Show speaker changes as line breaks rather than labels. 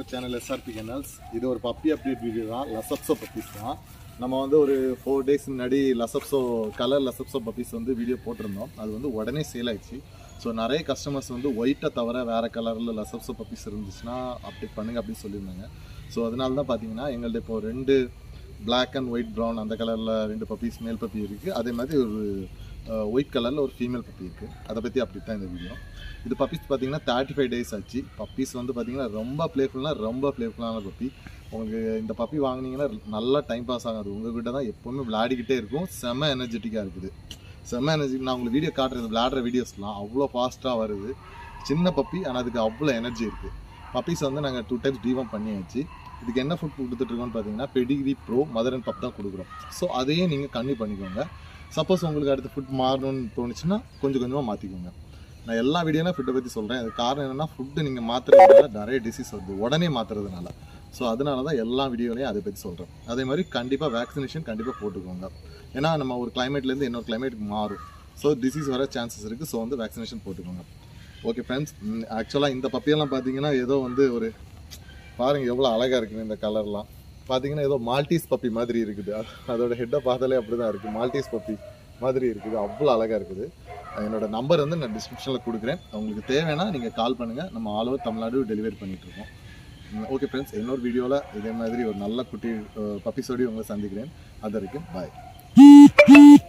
channel SRP கெனல்ஸ் இது ஒரு puppy update video தான் லசப்ஸோ பப்பீஸ் தான் நம்ம வந்து ஒரு ஃபோர் டேஸ் முன்னாடி லசப்ஸோ கலர் லசப்ஸோ பப்பீஸ் வந்து வீடியோ போட்டிருந்தோம் அது வந்து உடனே சேல் ஆயிடுச்சு ஸோ நிறைய கஸ்டமர்ஸ் வந்து ஒயிட்டை தவிர வேறு கலரில் லசப்ஸோ பப்பீஸ் இருந்துச்சுன்னா அப்டேட் பண்ணுங்க அப்படின்னு சொல்லியிருந்தாங்க ஸோ அதனால தான் பார்த்தீங்கன்னா எங்கள்ட்ட இப்போ ரெண்டு Black அண்ட் ஒயிட் ப்ரௌன் அந்த கலரில் ரெண்டு பப்பீஸ் மேல் பப்பி இருக்குது அதே மாதிரி ஒரு ஒயிட் கலரில் ஒரு ஃபீமேல் பப்பி இருக்குது அதை பற்றி அப்படி தான் இந்த வீடியோ இது பப்பீஸ் பார்த்தீங்கன்னா தேர்ட்டி ஃபைவ் டேஸ் ஆச்சு பப்பீஸ் வந்து பார்த்தீங்கன்னா ரொம்ப ப்ளேஃபுல்லாக ரொம்ப ப்ளேஃபுல்லான பப்பி உங்களுக்கு இந்த பப்பி வாங்குனீங்கன்னா நல்லா டைம் பாஸ் ஆகாது உங்ககிட்ட தான் எப்போவுமே விளையாடிக்கிட்டே இருக்கும் செம்ம எனர்ஜெட்டிக்காக இருக்குது செம்ம எனர்ஜி நான் உங்களுக்கு வீடியோ காட்டுறது விளையாடுற வீடியோஸ்லாம் அவ்வளோ ஃபாஸ்ட்டாக வருது சின்ன பப்பி ஆனால் அதுக்கு அவ்வளோ எனர்ஜி இருக்குது பப்பீஸ் வந்து நாங்கள் டூ டைம்ஸ் டீவம் பண்ணியாச்சு இதுக்கு என்ன ஃபுட் கொடுத்துட்ருக்கோம்னு பார்த்தீங்கன்னா Pedigree Pro mother and pup தான் கொடுக்குறோம் ஸோ அதையே நீங்கள் கம்மி பண்ணிக்கோங்க சப்போஸ் உங்களுக்கு அடுத்து ஃபுட் மாறணும்னு தோணுச்சுன்னா கொஞ்சம் கொஞ்சமாக மாற்றிக்கோங்க நான் எல்லா வீடியோலாம் ஃபுட்டை பற்றி சொல்கிறேன் அது காரணம் என்னென்னா ஃபுட்டு நீங்கள் மாற்றுறதுனால நிறைய டிசீஸ் வருது உடனே மாற்றுறதுனால ஸோ அதனால தான் எல்லா வீடியோலையும் அதை பற்றி சொல்கிறேன் அதே மாதிரி கண்டிப்பாக வேக்சினேஷன் கண்டிப்பாக போட்டுக்கோங்க ஏன்னா நம்ம ஒரு கிளைமேட்லேருந்து இன்னொரு கிளைமேட்டுக்கு மாறும் ஸோ டிசீஸ் வர சான்சஸ் இருக்குது ஸோ வந்து வேக்சினேஷன் போட்டுக்கோங்க ஓகே ஃப்ரெண்ட்ஸ் ஆக்சுவலாக இந்த பப்பியெல்லாம் பார்த்தீங்கன்னா ஏதோ வந்து ஒரு பாருங்கள் எவ்வளோ அழகாக இருக்குது இந்த கலர்லாம் பார்த்தீங்கன்னா ஏதோ மால்டீஸ் பப்பி மாதிரி இருக்குது அது- அதோட ஹெட்டை பார்த்தாலே அப்படி தான் இருக்குது மால்டீஸ் பப்பி மாதிரி இருக்குது அவ்வளோ அழகாக இருக்குது என்னோட நம்பர் வந்து நான் டிஸ்கிரிப்ஷனில் கொடுக்குறேன் உங்களுக்கு தேவைன்னா நீங்கள் கால் பண்ணுங்கள் நம்ம ஆல் ஓவர் தமிழ்நாடு டெலிவரி பண்ணிகிட்ருக்கோம் ஓகே ஃப்ரெண்ட்ஸ் இன்னொரு வீடியோவில் இதே மாதிரி ஒரு நல்ல குட்டி பப்பிஸோடய உங்களை சந்திக்கிறேன் அது வரைக்கும் பாய்